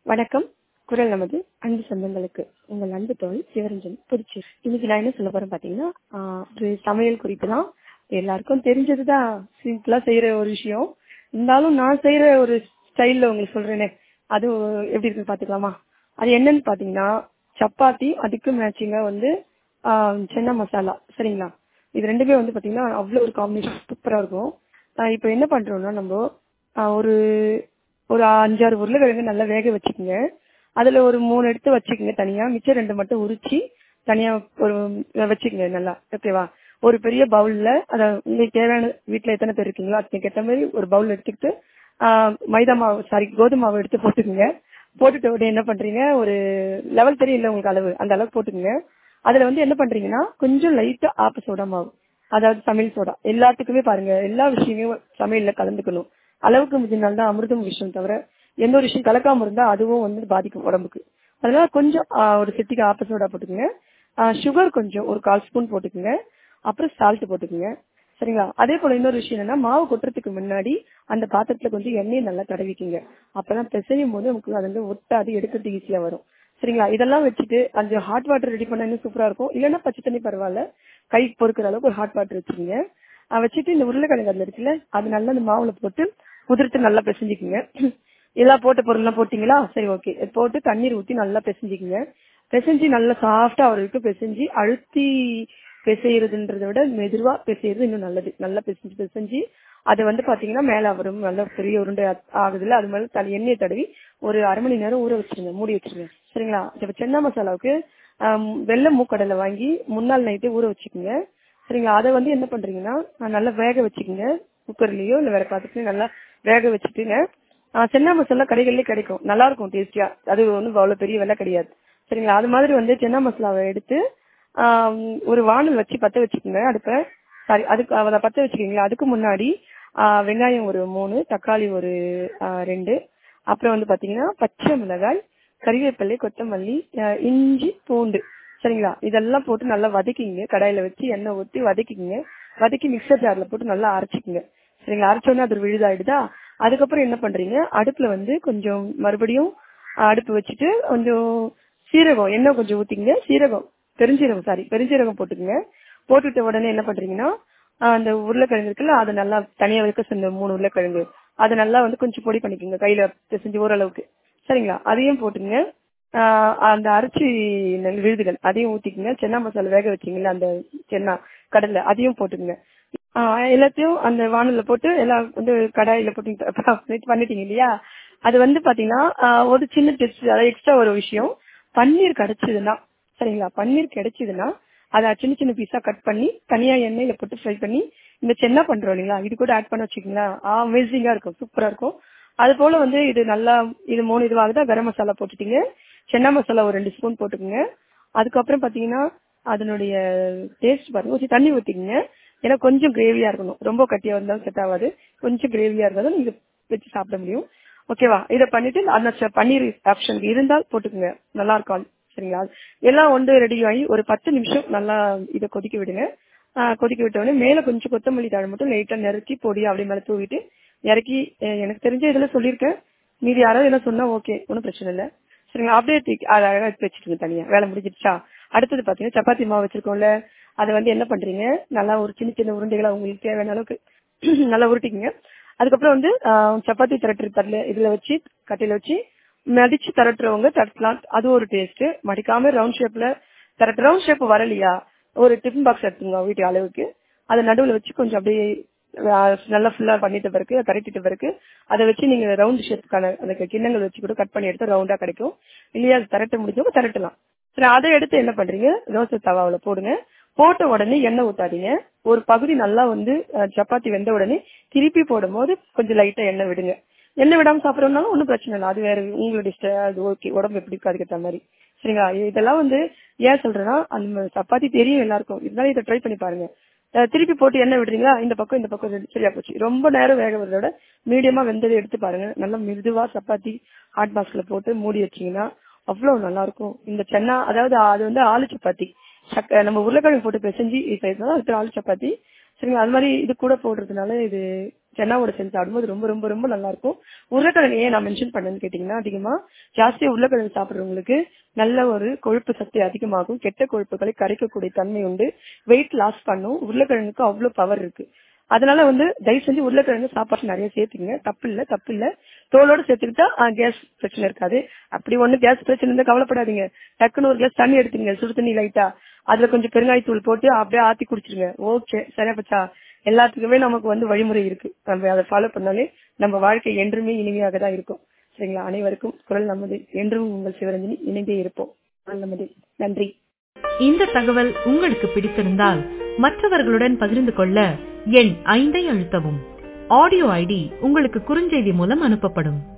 வணக்கம் குரல் நமது அன்பு சொந்தங்களுக்கு உங்கள் அன்பு தோழி சிவரஞ்சன் புதுச்சேரி இன்னைக்கு நான் என்ன சொல்ல போறேன் பாத்தீங்கன்னா ஆஹ் ஒரு சமையல் குறிப்பு தான் எல்லாருக்கும் தெரிஞ்சதுதான் சிம்பிளா செய்யற ஒரு விஷயம் இருந்தாலும் நான் செய்யற ஒரு ஸ்டைல்ல உங்களுக்கு சொல்றேனே அது எப்படி இருக்குன்னு பாத்துக்கலாமா அது என்னன்னு பாத்தீங்கன்னா சப்பாத்தி அதுக்கு மேட்சிங்கா வந்து ஆஹ் சென்னா மசாலா சரிங்களா இது ரெண்டுமே வந்து பாத்தீங்கன்னா அவ்வளவு ஒரு காம்பினேஷன் சூப்பரா இருக்கும் ஆஹ் இப்போ என்ன பண்றோம்னா நம்ம ஆஹ் ஒரு ஒரு அஞ்சாறு உருளைக்கிழங்கு நல்லா வேக வச்சுக்கோங்க அதுல ஒரு மூணு எடுத்து வச்சுக்கோங்க தனியா மிச்சம் ரெண்டு மட்டும் உரிச்சு தனியா ஒரு வச்சுக்கோங்க நல்லா ஓகேவா ஒரு பெரிய பவுல்ல அத உங்களுக்கு தேவையான வீட்டுல எத்தனை பேர் இருக்கீங்களோ அதுக்கு ஏற்ற மாதிரி ஒரு பவுல் எடுத்துக்கிட்டு ஆஹ் மைதா மாவு சாரி கோதுமை மாவு எடுத்து போட்டுக்கோங்க போட்டுட்ட உடனே என்ன பண்றீங்க ஒரு லெவல் தெரியல உங்களுக்கு அளவு அந்த அளவு போட்டுக்கோங்க அதுல வந்து என்ன பண்றீங்கன்னா கொஞ்சம் லைட்டா ஆப்ப சோடா மாவு அதாவது சமையல் சோடா எல்லாத்துக்குமே பாருங்க எல்லா விஷயமே சமையல்ல கலந்துக்கணும் அளவுக்கு மிஞ்சினால்தான் அமிர்தம் விஷயம் தவிர எந்த ஒரு விஷயம் கலக்காம இருந்தா அதுவும் வந்து பாதிக்கும் உடம்புக்கு அதனால கொஞ்சம் ஆஹ் ஒரு செட்டிக்கு ஆப்ப சோடா போட்டுக்கோங்க சுகர் கொஞ்சம் ஒரு கால் ஸ்பூன் போட்டுக்கோங்க அப்புறம் சால்ட் போட்டுக்கோங்க சரிங்களா அதே போல இன்னொரு விஷயம் என்னன்னா மாவு கொட்டுறதுக்கு முன்னாடி அந்த பாத்திரத்துல கொஞ்சம் எண்ணெயை நல்லா தடவிக்கிங்க அப்பதான் பிசையும் போது நமக்கு அது வந்து ஒட்டாது எடுக்கிறது ஈஸியா வரும் சரிங்களா இதெல்லாம் வச்சுட்டு அந்த ஹாட் வாட்டர் ரெடி பண்ணா இன்னும் சூப்பரா இருக்கும் இல்லைன்னா பச்சை தண்ணி பரவாயில்ல கை பொறுக்கிற அளவுக்கு ஒரு ஹாட் வாட்டர் வச்சுக்கோங்க வச்சுட்டு இந்த உருளைக்கிழங்கு அதுல இருக்குல்ல அது நல்லா அந்த மாவுல போட்டு உதிர்த்து நல்லா பிசைஞ்சுக்குங்க எல்லாம் போட்ட பொருள்லாம் போட்டீங்களா சரி ஓகே போட்டு தண்ணீர் ஊத்தி நல்லா பிசைஞ்சுக்குங்க பிசைஞ்சு நல்லா சாஃப்டா அவருக்கு பிசைஞ்சு அழுத்தி பிசைறதுன்றத விட மெதுவா பிசைறது இன்னும் நல்லது நல்லா பிசைஞ்சு பிசைஞ்சு அது வந்து பாத்தீங்கன்னா மேல வரும் நல்ல பெரிய உருண்டை ஆகுதுல அது மேல தலை எண்ணெயை தடவி ஒரு அரை மணி நேரம் ஊற வச்சிருங்க மூடி வச்சிருங்க சரிங்களா இப்ப சென்னா மசாலாவுக்கு வெள்ளை மூக்கடலை வாங்கி முன்னாள் நைட்டு ஊற வச்சுக்கோங்க சரிங்களா அதை வந்து என்ன பண்றீங்கன்னா நல்லா வேக வச்சுக்கோங்க குக்கர்லயோ இல்ல வேற பாத்துட்டு நல்லா வேக வச்சுட்டுங்க சென்னா மசாலா கடைகள்லயே கிடைக்கும் நல்லா இருக்கும் டேஸ்டியா அது ஒன்றும் அவ்வளவு பெரிய விலை கிடையாது சரிங்களா அது மாதிரி வந்து சென்னா மசாலாவை எடுத்து ஒரு வானல் வச்சு பத்த வச்சுக்கோங்க அடுப்ப சாரி அதுக்கு அதை பத்த வச்சுக்கீங்களா அதுக்கு முன்னாடி வெங்காயம் ஒரு மூணு தக்காளி ஒரு ரெண்டு அப்புறம் வந்து பாத்தீங்கன்னா பச்சை மிளகாய் கறிவேப்பிலை கொத்தமல்லி இஞ்சி பூண்டு சரிங்களா இதெல்லாம் போட்டு நல்லா வதக்கிங்க கடாயில வச்சு எண்ணெய் ஊற்றி வதக்கிங்க வதக்கி மிக்சர் ஜார்ல போட்டு நல்லா அரைச்சிக்கங்க சரிங்களா அரைச்சோன்னே அது விழுதாயிடுதா அதுக்கப்புறம் என்ன பண்றீங்க அடுப்புல வந்து கொஞ்சம் மறுபடியும் அடுப்பு வச்சுட்டு கொஞ்சம் சீரகம் எண்ணெய் கொஞ்சம் ஊத்திங்க சீரகம் பெருஞ்சீரகம் சாரி பெருஞ்சீரகம் போட்டுக்கங்க போட்டுட்ட உடனே என்ன பண்றீங்கன்னா அந்த உருளைக்கிழங்கு இருக்குல்ல அதை நல்லா தனியா வைக்க சொன்ன மூணு உருளைக்கிழங்கு அதை நல்லா வந்து கொஞ்சம் பொடி பண்ணிக்கோங்க கையில செஞ்சு ஓரளவுக்கு சரிங்களா அதையும் போட்டுங்க அந்த அரிசி விழுதுகள் அதையும் ஊத்திக்கங்க சென்னா மசாலா வேக வச்சீங்கல்ல அந்த சென்னா கடலை அதையும் போட்டுங்க எல்லாத்தையும் அந்த வானல்ல போட்டு எல்லாம் வந்து கடாயில போட்டு பண்ணிட்டீங்க இல்லையா அது வந்து பாத்தீங்கன்னா ஒரு சின்ன டிப்ஸ் அதாவது எக்ஸ்ட்ரா ஒரு விஷயம் பன்னீர் கிடைச்சதுன்னா சரிங்களா பன்னீர் கிடைச்சதுன்னா அதை சின்ன சின்ன பீஸா கட் பண்ணி தனியா எண்ணெயில போட்டு ஃப்ரை பண்ணி இந்த சென்னா பண்றோம் இல்லைங்களா இது கூட ஆட் பண்ண வச்சுக்கீங்களா அமேசிங்கா இருக்கும் சூப்பரா இருக்கும் அது போல வந்து இது நல்லா இது மூணு இதுவாகுதா கரம் மசாலா போட்டுட்டீங்க சென்னா மசாலா ஒரு ரெண்டு ஸ்பூன் போட்டுக்கோங்க அதுக்கப்புறம் பாத்தீங்கன்னா அதனுடைய டேஸ்ட் பாருங்க கொஞ்சம் தண்ணி ஊத்திக்கங்க ஏன்னா கொஞ்சம் கிரேவியா இருக்கணும் ரொம்ப கட்டியா இருந்தாலும் செட் ஆகாது கொஞ்சம் கிரேவியா இருந்தாலும் நீங்க வச்சு சாப்பிட முடியும் ஓகேவா இதை பண்ணிட்டு அந்த பன்னீர் ஆப்ஷன் இருந்தால் போட்டுக்கோங்க நல்லா இருக்கும் சரிங்களா எல்லாம் ஒன்று ரெடி ஆகி ஒரு பத்து நிமிஷம் நல்லா இதை கொதிக்க விடுங்க கொதிக்க விட்ட உடனே மேல கொஞ்சம் கொத்தமல்லி தழை மட்டும் லைட்டா நிறச்சி பொடி அப்படி மேல தூவிட்டு இறக்கி எனக்கு தெரிஞ்ச இதுல சொல்லியிருக்கேன் மீதி யாராவது என்ன சொன்னா ஓகே ஒன்றும் பிரச்சனை இல்லை சரிங்களா அப்படியே அழகா எடுத்து வச்சுக்கோங்க தனியா வேலை முடிஞ்சிடுச்சா அடுத்தது பாத்தீங்கன்னா சப்பாத்தி மாவு வச்சிருக்கோம்ல அதை வந்து என்ன பண்றீங்க நல்லா ஒரு சின்ன சின்ன உருண்டைகளா உங்களுக்கு தேவையான அளவுக்கு நல்லா உருட்டிக்கங்க அதுக்கப்புறம் வந்து சப்பாத்தி திரட்டுற தரல இதுல வச்சு கட்டையில வச்சு மடிச்சு திரட்டுறவங்க தட்டலாம் அது ஒரு டேஸ்ட் மடிக்காம ரவுண்ட் ஷேப்ல திரட்டு ரவுண்ட் ஷேப் வரலையா ஒரு டிஃபன் பாக்ஸ் எடுத்துங்க வீட்டு அளவுக்கு அதை நடுவுல வச்சு கொஞ்சம் அப்படியே நல்லா ஃபுல்லா பண்ணிட்ட பிறகு கரெக்டிட்ட பிறகு அதை வச்சு நீங்க ரவுண்ட் ஷேப்புக்கான அந்த கிண்ணங்கள் வச்சு கூட கட் பண்ணி எடுத்து ரவுண்டா கிடைக்கும் இல்லையா அது திரட்ட முடிஞ்சவங்க திரட்டலாம் சரி அதை எடுத்து என்ன பண்றீங்க தோசை தவாவில போடுங்க போட்ட உடனே எண்ணெய் ஊத்தாதீங்க ஒரு பகுதி நல்லா வந்து சப்பாத்தி வெந்த உடனே திருப்பி போடும் போது கொஞ்சம் லைட்டா எண்ணெய் விடுங்க எண்ணெய் விடாம சாப்பிடறதுனால ஒன்றும் பிரச்சனை இல்லை அது வேற உங்களுடைய அது ஓகே உடம்பு எப்படி இருக்கு அதுக்கேற்ற மாதிரி சரிங்களா இதெல்லாம் வந்து ஏன் சொல்றேன்னா அந்த சப்பாத்தி தெரியும் எல்லாருக்கும் இருந்தாலும் இதை ட்ரை பண்ணி பாருங்க திருப்பி போட்டு எண்ணெய் விடுறீங்களா இந்த பக்கம் இந்த பக்கம் சரியா போச்சு ரொம்ப நேரம் வேக விடுறத விட மீடியமா வெந்ததை எடுத்து பாருங்க நல்லா மிருதுவா சப்பாத்தி ஹாட் பாக்ஸ்ல போட்டு மூடி வச்சீங்கன்னா அவ்வளவு நல்லா இருக்கும் இந்த சென்னா அதாவது அது வந்து ஆளு சப்பாத்தி சக்க நம்ம உருளைக்கிழங்கு போட்டு பிசைஞ்சு செய்யறதுனால அது ஆளு சப்பாத்தி சரிங்களா அது மாதிரி இது கூட போடுறதுனால இது சென்னாவோட சேர்ந்து சாப்பிடும்போது ரொம்ப ரொம்ப ரொம்ப நல்லா இருக்கும் உருளைக்கிழங்கு ஏன் நான் மென்ஷன் பண்ணேன்னு கேட்டீங்கன்னா அதிகமா ஜாஸ்தியா உருளைக்கிழங்கு சாப்பிடுறவங்களுக்கு நல்ல ஒரு கொழுப்பு சக்தி அதிகமாகும் கெட்ட கொழுப்புகளை கரைக்கக்கூடிய தன்மை உண்டு வெயிட் லாஸ் பண்ணும் உருளைக்கிழங்குக்கு அவ்வளவு பவர் இருக்கு அதனால வந்து தயவு செஞ்சு உருளைக்கிழங்கு சாப்பாடு நிறைய சேர்த்துங்க தப்பு இல்ல தப்பு இல்ல தோலோட சேர்த்துக்கிட்டா கேஸ் பிரச்சனை இருக்காது அப்படி ஒண்ணு கேஸ் பிரச்சனை இருந்தா கவலைப்படாதீங்க டக்குன்னு ஒரு கிளாஸ் தண்ணி எடுத்துங்க சுடு தண்ணி லைட்டா அதுல கொஞ்சம் பெருங்காயத்தூள் போட்டு அப்படியே ஆத்தி குடிச்சிருங்க ஓகே சரியா பச்சா எல்லாத்துக்குமே நமக்கு வந்து வழிமுறை இருக்கு நம்ம அதை ஃபாலோ பண்ணாலே நம்ம வாழ்க்கை என்றுமே இனிமையாக தான் இருக்கும் சரிங்களா அனைவருக்கும் குரல் நமது என்றும் உங்கள் சிவரஞ்சனி இணைந்தே இருப்போம் குரல் நமது நன்றி இந்த தகவல் உங்களுக்கு பிடித்திருந்தால் மற்றவர்களுடன் பகிர்ந்து கொள்ள எண் ஐந்தை அழுத்தவும் ஆடியோ ஐடி உங்களுக்கு குறுஞ்செய்தி மூலம் அனுப்பப்படும்